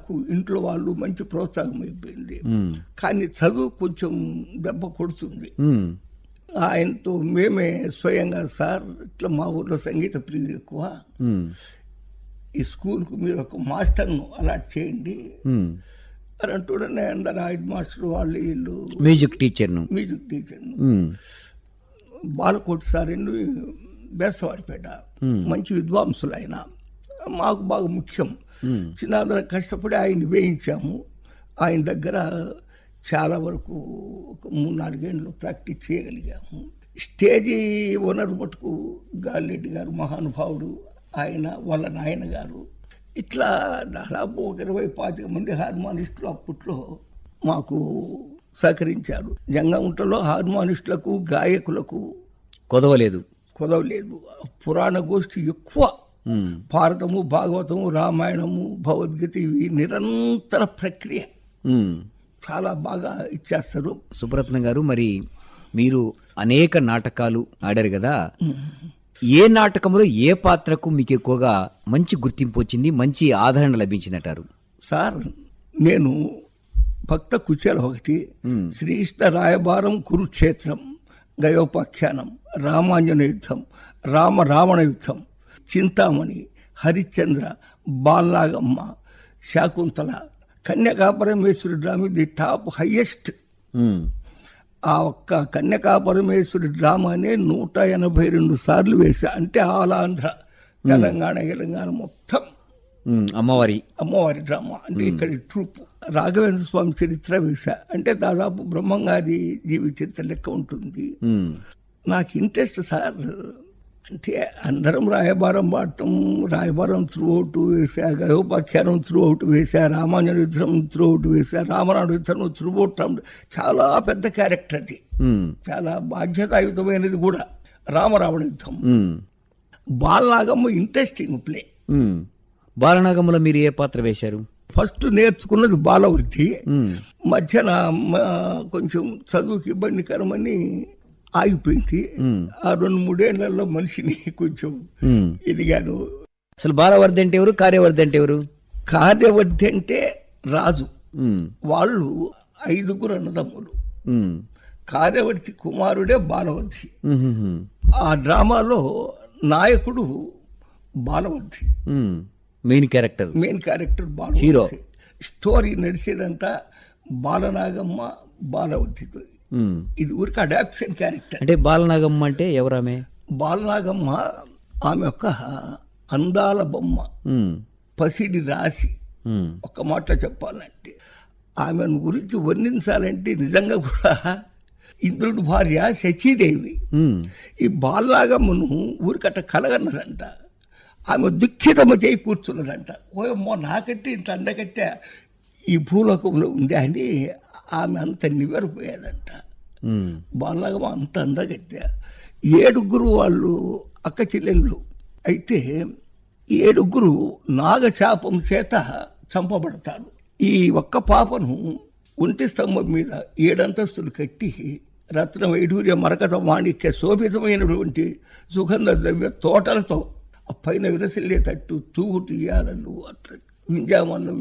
ఇంట్లో వాళ్ళు మంచి ప్రోత్సాహం అయిపోయింది ఉమ్, కానీ చదువు కొంచెం దెబ్బ కొడుతుంది ఉమ్, ఆయనతో మేమే స్వయంగా సార్ ఇట్లా మా ఊర్లో సంగీత ప్రియులు ఎక్కువ ఉమ్, ఈ స్కూల్కు మీరు ఒక మాస్టర్ను అలాట్ చేయండి ఉమ్. అని అంటూడనే అందరు హెడ్ మాస్టర్ వాళ్ళు వీళ్ళు మ్యూజిక్ టీచర్ను మ్యూజిక్ టీచర్ను ఉమ్, బాలకోటి సార్ అండి బేసవారిపేట Hmm. మంచి విద్వాంసులు ఆయన మాకు బాగా ముఖ్యం ఉమ్, చిన్నాదర కష్టపడి ఆయన వేయించాము ఆయన దగ్గర చాలా వరకు ఒక మూడు నాలుగేళ్ళు ప్రాక్టీస్ చేయగలిగాము స్టేజీ ఓనర్ మటుకు గాలిరెడ్డి గారు మహానుభావుడు ఆయన వాళ్ళ నాయన గారు ఇట్లా దాదాపు ఒక ఇరవై పాతిక మంది హార్మోనిస్టులు అప్పట్లో మాకు సహకరించారు జంగముంటలో హార్మోనిస్టులకు గాయకులకు కొదవలేదు కుదవలేదు పురాణ గోష్ఠి ఎక్కువ ఉమ్, భారతము భాగవతము రామాయణము భగవద్గీత ఇవి నిరంతర ప్రక్రియ ఉమ్. చాలా బాగా ఇచ్చేస్తారు సుబ్రత్న గారు మరి మీరు అనేక నాటకాలు ఆడారు కదా ఏ నాటకంలో ఏ పాత్రకు మీకు ఎక్కువగా మంచి గుర్తింపు వచ్చింది మంచి ఆదరణ లభించిందంటారు సార్ నేను భక్త కుచేల ఒకటి మ్మ్. శ్రీకృష్ణ రాయబారం కురుక్షేత్రం గయోపాఖ్యానం రామాంజన యుద్ధం రామ రావణ యుద్ధం Chintamani Harishchandra Balanagamma Shakuntala Kanyakaparameswari drama the top highest um, ఆ ఒక్క కన్యకాపరమేశ్వరి డ్రామానే నూట ఎనభై రెండు సార్లు వేశా అంటే ఆల్ ఆంధ్ర తెలంగాణ తెలంగాణ మొత్తం ఉమ్, అమ్మవారి అమ్మవారి డ్రామా అంటే ఇక్కడి ట్రూప్ రాఘవేంద్ర స్వామి చరిత్ర వేశా అంటే దాదాపు బ్రహ్మంగారి జీవి చరిత్ర లెక్క ఉంటుంది ఉమ్, నాకు ఇంట్రెస్ట్ సార్ అంటే అందరం రాయబారం పాడతాం రాయబారం త్రూ అవుట్ వేసా గయోపాఖ్యానం త్రూ అవుట్ వేసా రామాంజన యుద్ధం త్రూ అవుట్ వేసా రామనాడు యుద్ధం త్రూ అవుట్ చాలా పెద్ద క్యారెక్టర్ అది ఉమ్, చాలా బాధ్యతాయుతమైనది కూడా రామరావణ యుద్ధం ఉమ్, బాలనాగమ్మ ఇంట్రెస్టింగ్ ప్లే ఉమ్. బాలనాగంలో మీరు ఏ పాత్ర వేశారు ఫస్ట్ నేర్చుకున్నది బాలవృత్తి ఉమ్, మధ్యన మ- కొంచెం చదువుకి ఇబ్బందికరమని ఆగిపోయింది ఉమ్, ఆ రెండు మూడేళ్లలో మనిషిని కొంచెం ఉమ్. ఎదిగాను అసలు బాలవర్ధి అంటే ఎవరు కార్యవర్ధి అంటే ఎవరు కార్యవర్ధి అంటే రాజు ఉమ్, వాళ్ళు ఐదుగురు అన్నదమ్ములు ఉమ్, కార్యవర్తి కుమారుడే బాలవర్ధి ఉమ్, ఉమ్, ఆ డ్రామాలో నాయకుడు బాలవర్ధి ఉమ్. Main character main character hero. Balavardhi story నడిచేదంతా బాలనాగమ్మ బాలవర్ధితో ఉమ్. ఇది ఊరికి అడాప్షన్ క్యారెక్టర్ అంటే బాలనాగమ్మ అంటే ఎవరామె బాలనాగమ్మ ఆమె యొక్క అందాల బొమ్మ ఉమ్, పసిడి రాసి ఉమ్, ఒక మాట చెప్పాలంటే ఆమెను గురించి వర్ణించాలంటే నిజంగా కూడా ఇంద్రుడి భార్య శచీదేవి ఉమ్, ఈ బాలనాగమ్మను ఊరికట్ట కలగన్నదంట ఆమె దుఃఖితమతి అయి కూర్చున్నదంట ఓయమ్మో నాకంటే ఇంత అందకట్టే ఈ భూలోకంలో ఉంది అని ఆమె అంత నివ్వెరపోయేదంట ఉమ్, బాలనాగమ్మ అంత అందగత్తె ఏడుగురు వాళ్ళు అక్క చెల్లెళ్ళు అయితే ఏడుగురు నాగశాపం చేత చంపబడతారు ఈ ఒక్క పాపను ఒంటి స్తంభం మీద ఏడంతస్తులు కట్టి రత్న వైఢూర్య మరకత మాణిక్య శోభితమైనటువంటి సుగంధ ద్రవ్య తోటలతో ఆ పైన విరసిల్లేటట్టు తూగుటు ఇయ్యాలలు అట్లా వింజామన్లు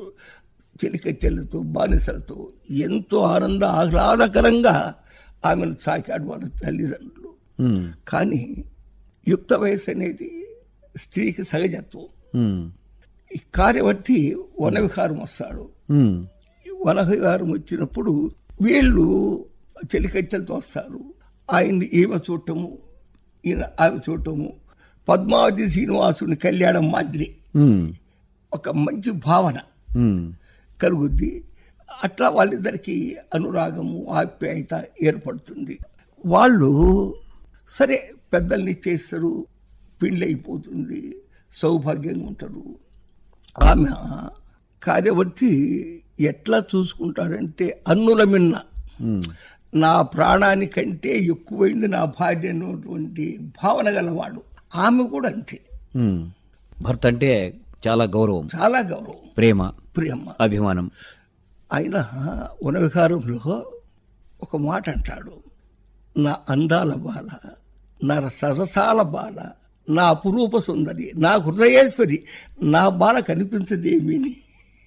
చెలికత్తెలతో బానిసలతో ఎంతో ఆనంద ఆహ్లాదకరంగా ఆమెను సాకాడు వాళ్ళ తల్లిదండ్రులు ఉమ్, కానీ యుక్త వయసు అనేది స్త్రీకి సహజత్వం ఉమ్, ఈ కార్యవర్తి వనవిహారం వస్తాడు ఉమ్, ఈ వనవిహారం వచ్చినప్పుడు వీళ్ళు చెలికత్తెలతో వస్తారు ఆయన్ని ఈమె చూడటము ఈయన ఆమె చూడటము పద్మావతి శ్రీనివాసుని కళ్యాణం మాదిరి ఉమ్, ఒక మంచి భావన ఉమ్, కలుగుద్ది అట్లా వాళ్ళిద్దరికి అనురాగము ఆప్యాయత ఏర్పడుతుంది వాళ్ళు సరే పెద్దల్ని ఇచ్చేస్తారు పెళ్ళి అయిపోతుంది సౌభాగ్యంగా ఉంటారు ఆమె కార్యవర్తి ఎట్లా చూసుకుంటాడంటే అన్నుల మిన్న ఉమ్, నా ప్రాణానికంటే ఎక్కువైంది నా భార్య అనేటువంటి భావన గలవాడు ఆమె కూడా అంతే ఉమ్. భర్త అంటే చాలా గౌరవం చాలా గౌరవం ప్రేమ ప్రేమ అభిమానం ఆయన వనవిహారంలో ఒక మాట అంటాడు నా అందాల బాల నా సరసాల బాల నా అపురూప సుందరి నా హృదయేశ్వరి నా బాల కనిపించదేమీని